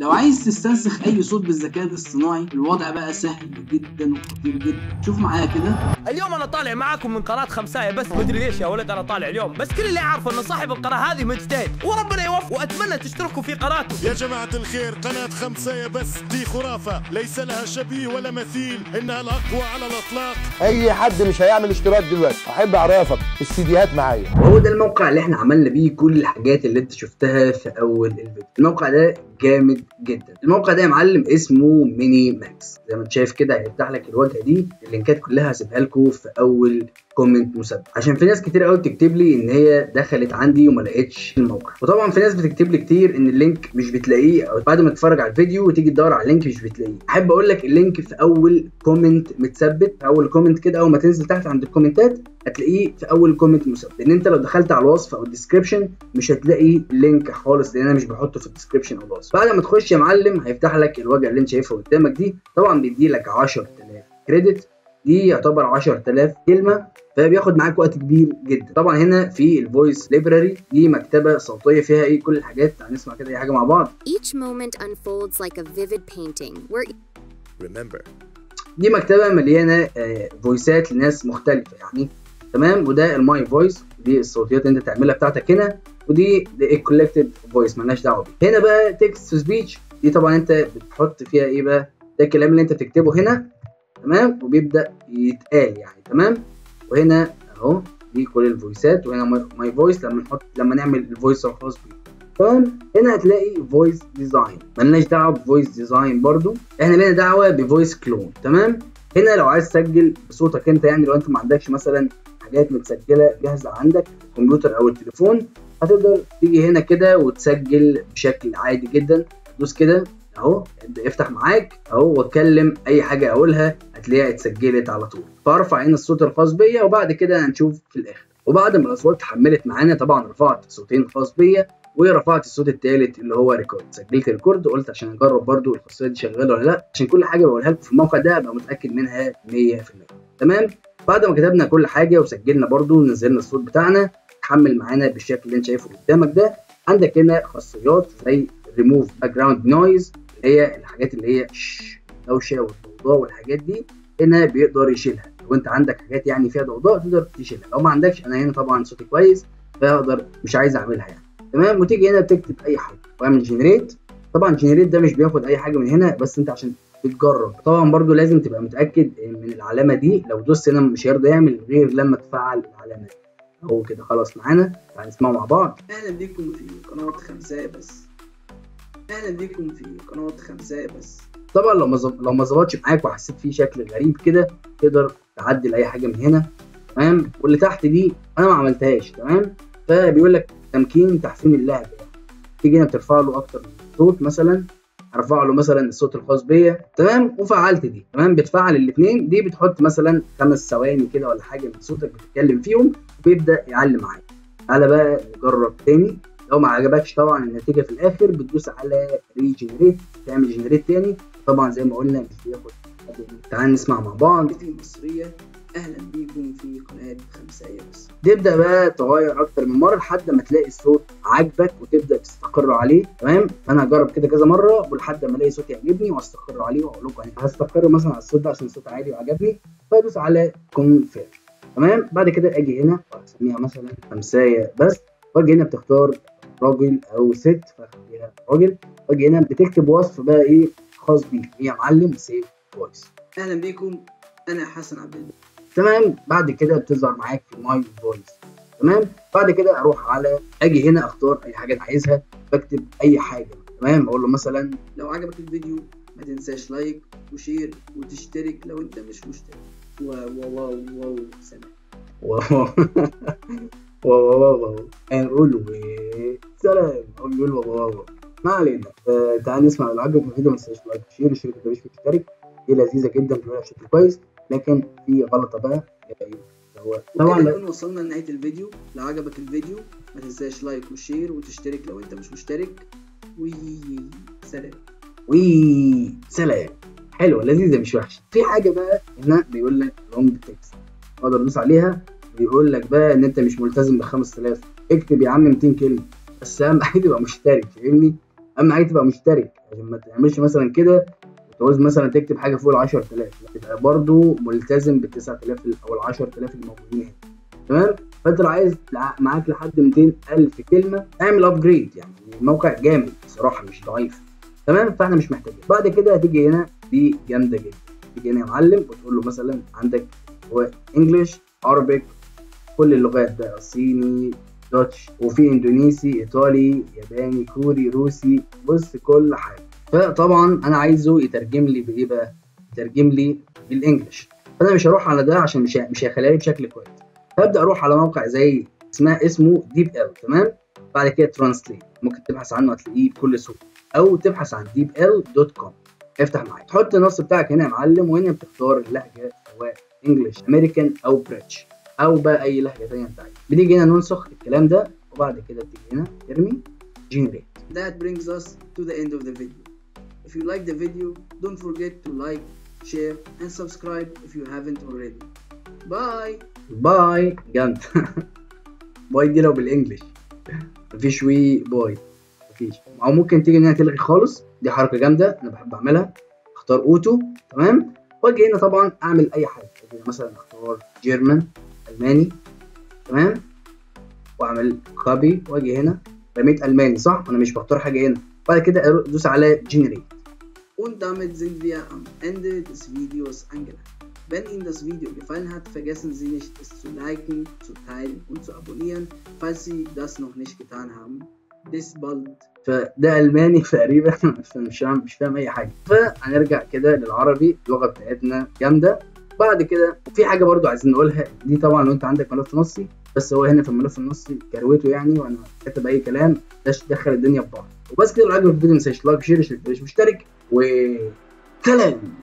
لو عايز تستنسخ اي صوت بالذكاء الاصطناعي الوضع بقى سهل جدا وخطير جدا شوف معايا كده اليوم انا طالع معاكم من قناه خمسايه بس مدري ليش يا ولد انا طالع اليوم بس كل اللي اعرفه ان صاحب القناه هذه مجتهد وربنا يوفقه واتمنى تشتركوا في قناته يا جماعة الخير قناة خمسة بس دي خرافة ليس لها شبيه ولا مثيل إنها الأقوى على الإطلاق اي حد مش هيعمل اشتراك دلوقتي احب اعرفك السيديات معايا وهو ده الموقع اللي احنا عملنا بيه كل الحاجات اللي انت شفتها في اول الفيديو الموقع ده جامد جدا الموقع ده يا معلم اسمه ميني ماكس زي ما انت شايف كده هيفتح لك الواجهه دي اللينكات كلها هسيبها لكم في اول كومنت مثبت عشان في ناس كتير قوي بتكتب لي ان هي دخلت عندي وما لقيتش الموقع وطبعا في ناس بتكتب لي كتير ان اللينك مش بتلاقيه او بعد ما تتفرج على الفيديو وتيجي تدور على اللينك مش بتلاقيه احب اقول لك اللينك في اول كومنت متثبت في اول كومنت كده اول ما تنزل تحت عند الكومنتات هتلاقيه في اول كومنت مثبت لان انت لو دخلت على الوصف او الديسكربشن مش هتلاقي اللينك خالص لان انا مش بحطه في الديسكربشن او الوصف بعد ما تخش يا معلم هيفتح لك الواجهه اللي انت شايفها قدامك دي طبعا بيدي لك 10000 كريدت دي يعتبر 10000 كلمه فبياخد معاك وقت كبير جدا طبعا هنا في الفويس ليبراري دي مكتبه صوتيه فيها ايه كل الحاجات هنسمع كده اي حاجه مع بعض Each moment unfolds like a vivid painting where Remember دي مكتبه مليانه آه، فويسات لناس مختلفه يعني تمام وده الماي فويس دي الصوتيات اللي انت تعملها بتاعتك هنا ودي الكولكتد فويس مالناش دعوه بيه هنا بقى تكست تو سبيتش دي طبعا انت بتحط فيها ايه بقى ده الكلام اللي انت بتكتبه هنا تمام وبيبدا يتقال يعني تمام وهنا اهو دي كل الفويسات وهنا ماي فويس لما نحط لما نعمل الفويس الخاص بيه تمام هنا هتلاقي فويس ديزاين ملناش دعوه بفويس ديزاين برضو احنا لنا دعوه بفويس كلون تمام هنا لو عايز تسجل بصوتك انت يعني لو انت ما عندكش مثلا حاجات متسجله جاهزه عندك في الكمبيوتر او التليفون هتقدر تيجي هنا كده وتسجل بشكل عادي جدا دوس كده اهو ابدا يفتح معاك اهو واتكلم اي حاجه اقولها هتلاقيها اتسجلت على طول فارفع هنا الصوت الخاص بيا وبعد كده هنشوف في الاخر وبعد ما الاصوات اتحملت معانا طبعا رفعت صوتين خاص بيا ورفعت الصوت الثالث اللي هو ريكورد سجلت ريكورد قلت عشان اجرب برضو الخاصيه دي شغاله ولا لا عشان كل حاجه بقولها لكم في الموقع ده ابقى متاكد منها 100% تمام بعد ما كتبنا كل حاجه وسجلنا برضو ونزلنا الصوت بتاعنا اتحمل معانا بالشكل اللي انت شايفه قدامك ده عندك هنا خاصيات زي ريموف باك جراوند نويز اللي هي الحاجات اللي هي شش، دوشه والضوضاء والحاجات دي هنا بيقدر يشيلها لو انت عندك حاجات يعني فيها ضوضاء تقدر تشيلها لو ما عندكش انا هنا طبعا صوتي كويس فاقدر مش عايز اعملها يعني تمام وتيجي هنا بتكتب اي حاجه واعمل جنريت طبعا جنريت ده مش بياخد اي حاجه من هنا بس انت عشان بتجرب طبعا برضو لازم تبقى متاكد من العلامه دي لو دوست هنا مش هيرضى يعمل غير لما تفعل العلامه دي اهو كده خلاص معانا تعالى نسمعه مع بعض اهلا بيكم في قناه خمساء بس اهلا بيكم في قناه خمساء بس طبعا لو ما زب... لو ما ظبطش معاك وحسيت فيه شكل غريب كده تقدر تعدل اي حاجه من هنا تمام واللي تحت دي انا ما عملتهاش تمام فبيقول لك تمكين تحسين اللهجه تيجي هنا بترفع له اكتر من صوت مثلا ارفع له مثلا الصوت الخاص بيا تمام وفعلت دي تمام بتفعل الاثنين دي بتحط مثلا خمس ثواني كده ولا حاجه من صوتك بتتكلم فيهم وبيبدا يعلم معاك تعالى بقى نجرب تاني لو ما عجبكش طبعا النتيجه في الاخر بتدوس على ريجنريت تعمل جنريت تاني طبعا زي ما قلنا مش بياخد تعال نسمع مع بعض المصريه اهلا بيكم في قناه خمسايه بس تبدا بقى تغير اكتر من مره لحد ما تلاقي الصوت عاجبك وتبدا تستقر عليه تمام فانا هجرب كده كذا مره ولحد ما الاقي صوت يعجبني واستقر عليه واقول لكم يعني هستقر مثلا على الصوت ده عشان الصوت عالي وعجبني فادوس على كونفيرم تمام بعد كده اجي هنا وهسميها مثلا خمسايه بس واجي هنا بتختار راجل او ست فخليها راجل واجي هنا بتكتب وصف بقى ايه خاص بيك ايه يا معلم سيف فويس اهلا بيكم انا حسن عبد الله تمام بعد كده بتظهر معاك في ماي فويس تمام بعد كده اروح على اجي هنا اختار اي حاجه انا عايزها بكتب اي حاجه تمام اقول له مثلا لو عجبك الفيديو ما تنساش لايك وشير وتشترك لو انت مش مشترك واو واو واو واو سلام واو واو واو واو هنقول و- سلام هو بيقول واو واو واو ما علينا آه تعال نسمع لو عجبك الفيديو ما تنساش لايك وشير والشركه اللي مش مشترك دي لذيذه جدا بتعملها بشكل كويس لكن في غلطه بقى هي هو طبعا وكده لا- نكون وصلنا لنهايه الفيديو لو عجبك الفيديو ما تنساش لايك وشير وتشترك لو انت مش مشترك وسلام وي سلام حلوه لذيذه مش وحشه في حاجه بقى هنا بيقول لك لونج تكست اقدر ادوس عليها بيقول لك بقى ان انت مش ملتزم ب 5000 اكتب يا عم 200 كلمه بس اهم حاجه تبقى مشترك فاهمني اهم حاجه تبقى مشترك عشان ما تعملش مثلا كده وتعوز مثلا تكتب حاجه فوق ال 10000 لا تبقى برضو ملتزم بال 9000 او ال 10000 الموجودين هنا تمام فانت لو عايز لع- معاك لحد 200000 كلمه اعمل ابجريد يعني الموقع جامد بصراحه مش ضعيف تمام فاحنا مش محتاجين بعد كده هتيجي هنا دي جامده جدا تيجي هنا يا معلم وتقول له مثلا عندك هو انجلش عربيك كل اللغات بقى صيني دوتش وفي اندونيسي ايطالي ياباني كوري روسي بص كل حاجه فطبعا انا عايزه يترجم لي بايه بقى يترجم لي بالانجلش فانا مش هروح على ده عشان مش مش هيخليها لي بشكل كويس فابدا اروح على موقع زي اسمها اسمه ديب ال تمام بعد كده ترانسليت ممكن تبحث عنه هتلاقيه بكل سهوله او تبحث عن deepl دوت كوم افتح معاك تحط النص بتاعك هنا يا معلم وهنا بتختار اللهجه سواء انجلش امريكان او بريتش او بقى اي لهجه ثانيه انت عايزها بنيجي هنا ننسخ الكلام ده وبعد كده بتيجي هنا ترمي جنريت That brings us to the end of the video. If you like the video, don't forget to like, share, and subscribe if you haven't already. Bye! باي جامد باي دي لو بالانجلش مفيش وي باي مفيش او ممكن تيجي هنا تلغي خالص دي حركه جامده انا بحب اعملها اختار اوتو تمام واجي هنا طبعا اعمل اي حاجه أجي هنا مثلا اختار جيرمان الماني تمام واعمل كوبي واجي هنا رميت الماني صح انا مش بختار حاجه هنا بعد كده ادوس على جنريت Und damit sind wir am Ende des Videos angelangt. Wenn Ihnen das Video gefallen hat, vergessen Sie nicht, es zu liken, zu teilen und zu abonnieren, falls Sie das noch nicht getan haben. Bis bald. فده الماني تقريبا مش فاهم مش فاهم اي حاجه فهنرجع كده للعربي اللغه بتاعتنا جامده بعد كده في حاجه برضو عايزين نقولها دي طبعا لو انت عندك ملف نصي بس هو هنا في الملف النصي كروته يعني وانا كاتب اي كلام ده دخل الدنيا في بعض وبس كده لو عجبك الفيديو ما تنساش لايك شير مش مشترك و سلام